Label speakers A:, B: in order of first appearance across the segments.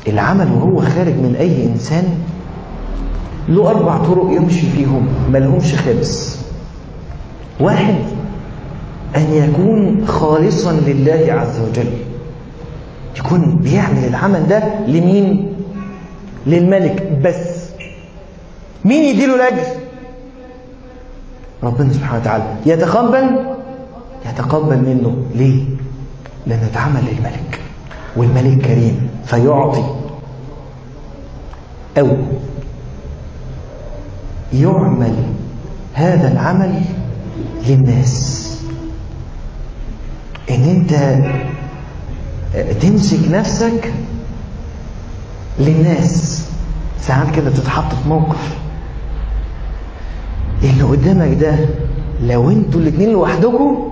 A: العمل وهو خارج من أي إنسان له أربع طرق يمشي فيهم ما لهمش خامس واحد أن يكون خالصا لله عز وجل يكون بيعمل العمل ده لمين للملك بس مين يديله الأجر ربنا سبحانه وتعالى يتقبل يتقبل منه ليه لأنه اتعمل للملك والملك كريم فيعطي أو يعمل هذا العمل للناس ان انت تمسك نفسك للناس ساعات كده تتحط في موقف اللي قدامك ده لو انتوا الاتنين لوحدكم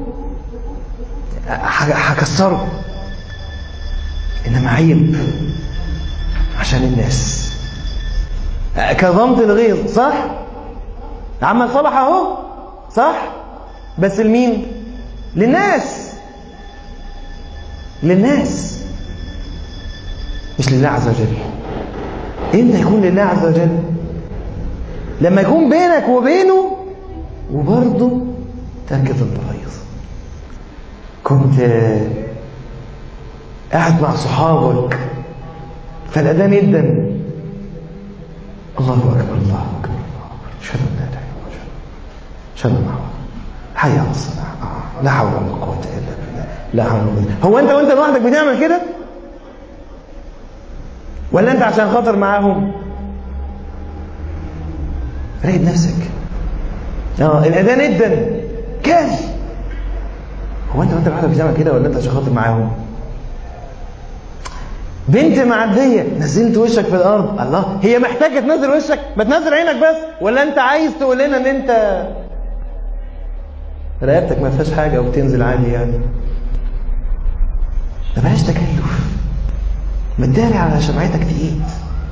A: هكسره انما عيب عشان الناس كظمت الغيظ صح عمل صلح اهو صح بس لمين للناس للناس مش لله عز وجل امتى يكون لله عز وجل لما يكون بينك وبينه وبرضه تركز الغيظ كنت قاعد مع صحابك فالأذان يدن الله أكبر الله أكبر أشهد أن لا إله إلا الله أشهد أن حي على الصلاة لا حول ولا قوة إلا بالله لا حول ولا قوة هو أنت وأنت لوحدك بتعمل كده؟ ولا أنت عشان خاطر معاهم؟ راقب نفسك اه الأذان ادن كاش هو أنت وأنت لوحدك بتعمل كده ولا أنت عشان خاطر معاهم؟ بنت معدية نزلت وشك في الأرض الله هي محتاجة تنزل وشك ما تنزل عينك بس ولا أنت عايز تقول لنا إن أنت رقبتك ما فيهاش حاجة وبتنزل عادي يعني ما بلاش تكلف ما تداري على شمعتك تقيت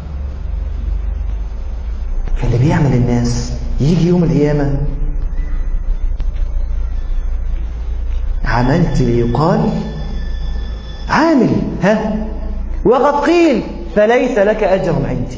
A: فاللي بيعمل الناس يجي يوم القيامة عملت ليقال عامل ها وقد قيل فليس لك أجر عندي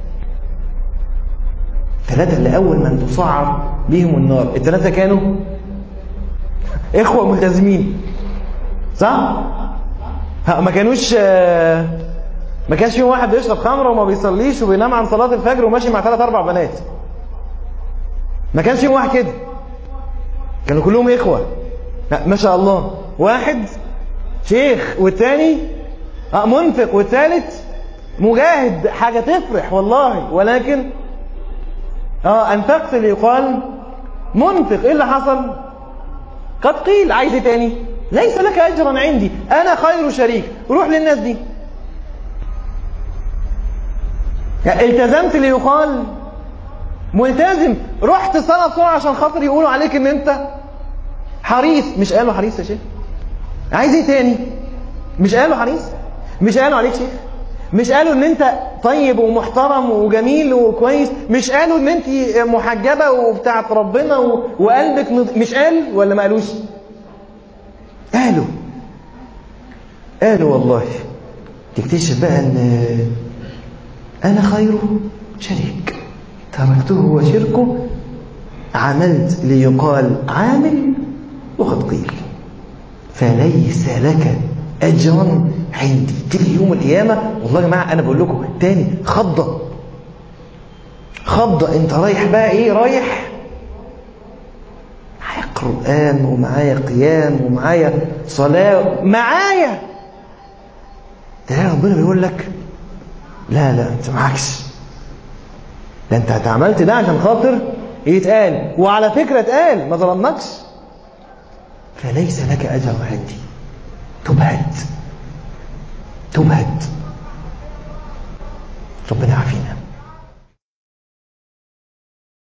A: ثلاثة اللي أول من تصعر بهم النار الثلاثة كانوا إخوة ملتزمين صح؟ ما كانوش ما كانش فيهم واحد بيشرب خمرة وما بيصليش وبينام عن صلاة الفجر وماشي مع ثلاث أربع بنات ما كانش فيهم واحد كده كانوا كلهم إخوة ما شاء الله واحد شيخ والتاني اه منفق والثالث مجاهد حاجة تفرح والله ولكن اه انفقت ليقال منفق ايه اللي حصل قد قيل عايز ايه تاني ليس لك اجرا عندي انا خير شريك روح للناس دي يعني التزمت ليقال ملتزم رحت صلاة بسرعة عشان خاطر يقولوا عليك ان انت حريص مش قالوا حريص يا شيخ عايز ايه تاني مش قالوا حريص مش قالوا عليك شيخ مش قالوا ان انت طيب ومحترم وجميل وكويس مش قالوا ان انت محجبة وبتاعت ربنا وقلبك نض... مش قال ولا ما قالوش قالوا قالوا والله تكتشف بقى ان انا خيره شريك تركته وشركه عملت ليقال عامل وقد قيل فليس لك أجرا عندي تيجي يوم القيامة والله يا جماعة أنا بقول لكم تاني خضة خضة أنت رايح بقى إيه رايح معايا قرآن ومعايا قيام ومعايا صلاة معايا تلاقي ربنا بيقول لك لا لا أنت معكش ده أنت عملت ده عشان خاطر يتقال وعلى فكرة اتقال ما ظلمناكش فليس لك أجر عندي تبهت تبهت ربنا يعافينا